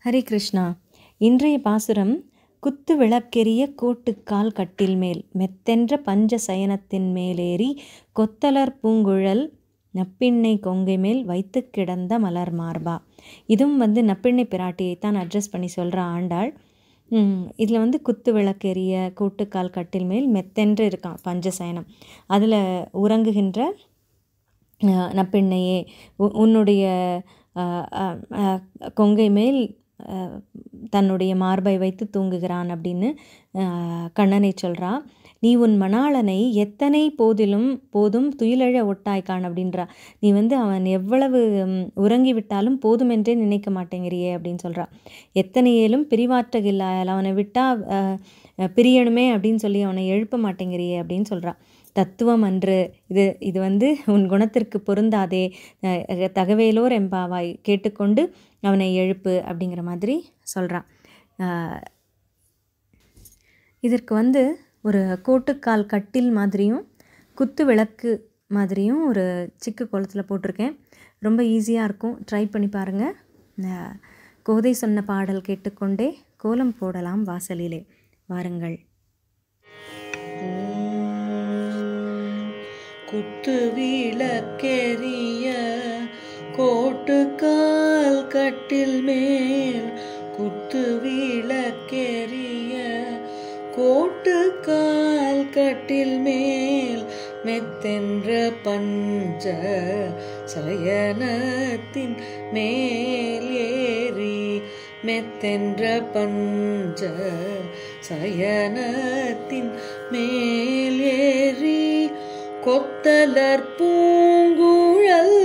ஹரே கிருஷ்ணா இன்றைய பாசுரம் குத்து விளக்கெரிய கோட்டுக்கால் கட்டில் மேல் மெத்தென்ற பஞ்ச சயனத்தின் மேலேறி கொத்தலர் பூங்குழல் நப்பிண்ணை கொங்கை மேல் வைத்து கிடந்த மலர் மார்பா இதுவும் வந்து நப்பிண்ணை பிராட்டியை தான் அட்ரஸ் பண்ணி சொல்கிற ஆண்டாள் இதில் வந்து குத்து விளக்கெரிய கூட்டுக்கால் கட்டில் மேல் மெத்தென்று இருக்கான் பஞ்சசயனம் அதில் உறங்குகின்ற அஹ், நப்பெண்ணையே உ- உன்னுடைய அஹ், அஹ், அஹ், கொங்கை மேல் அஹ், தன்னுடைய மார்பை வைத்து தூங்குகிறான் அப்படின்னு அஹ், கண்ணனை சொல்றா நீ உன் மணாளனை எத்தனை போதிலும் போதும் துயிலழ ஒட்டாய்க்கான் அப்படின்றா நீ வந்து அவன் எவ்வளவு ம், உறங்கி விட்டாலும் போதும் என்றே நினைக்க மாட்டேங்கிறியே அப்படின்னு சொல்றா எத்தனையேலும் பிரிவாற்றகில்லாயால் அவனை விட்டா அஹ், அஹ், பிரியணுமே அப்படின்னு சொல்லி அவனை எழுப்ப மாட்டேங்கிறியே அப்படின்னு சொல்றா தத்துவம் அன்று இது இது வந்து உன் குணத்திற்கு பொருந்தாதே அஹ், தகவேலோர் எம்பாவாய் கேட்டுக்கொண்டு அவனை எழுப்பு அப்படிங்கிற மாதிரி சொல்கிறான் இதற்கு வந்து ஒரு கோட்டுக்கால் கட்டில் மாதிரியும் குத்து விளக்கு மாதிரியும் ஒரு சிக்கு குளத்தில் போட்டிருக்கேன் ரொம்ப ஈஸியாக இருக்கும் ட்ரை பண்ணி பாருங்கள் அஹ், கோதை சொன்ன பாடல் கேட்டுக்கொண்டே கோலம் போடலாம் வாசலிலே வாருங்கள் குத்து விளக்கெரிய கோட்டுக்கால் கட்டில் மேல் குத்து விளக்கெரிய கோட்டுக்கால் கட்டில் மேல் மெத்தென்ற பஞ்ச சயனத்தின் மேல் ஏறி மெத்தென்ற பஞ்ச சயனத்தின் மேல் ஏறி கொத்தலர் பூங்குழல்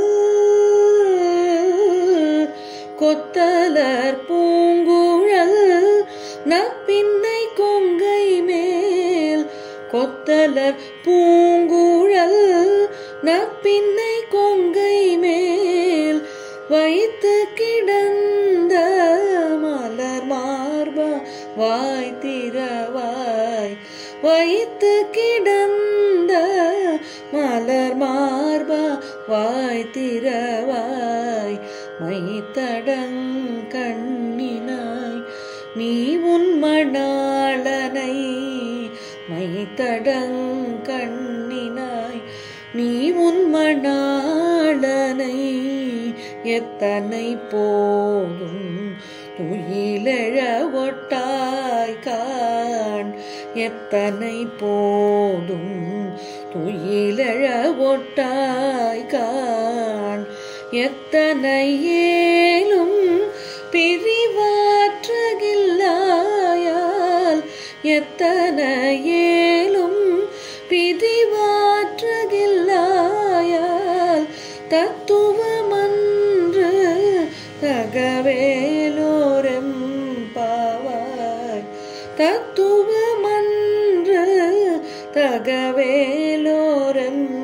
கொத்தலர் பூங்குழல் நப்பின்னை கொங்கை மேல் கொத்தலர் பூங்குழல் நப்பின்னை கொங்கை மேல் வைத்து கிடந்த மலர் மார்பா வாய் திறவாய் வைத்து கிடந்த மலர் மார்பா வாய் திறவாய் மைத்தடங் கண்ணினாய் நீ உன் மணாளனை மைத்தடங் கண்ணினாய் நீ உன் மணாளனை எத்தனை போதும் துயிலெழ ஒட்டாய் காண் எத்தனை போதும் துயிலெழ ஒட்டாய் காண் எத்தனை ஏலும் பிரிவாற்றகில்லாயால் எத்தனை ஏலும் பிரிவாற்றகில்லாயால் தத்துவமன்று தகவேலோரம் பாவாய் தத்துவமன்று தகவேலோரம்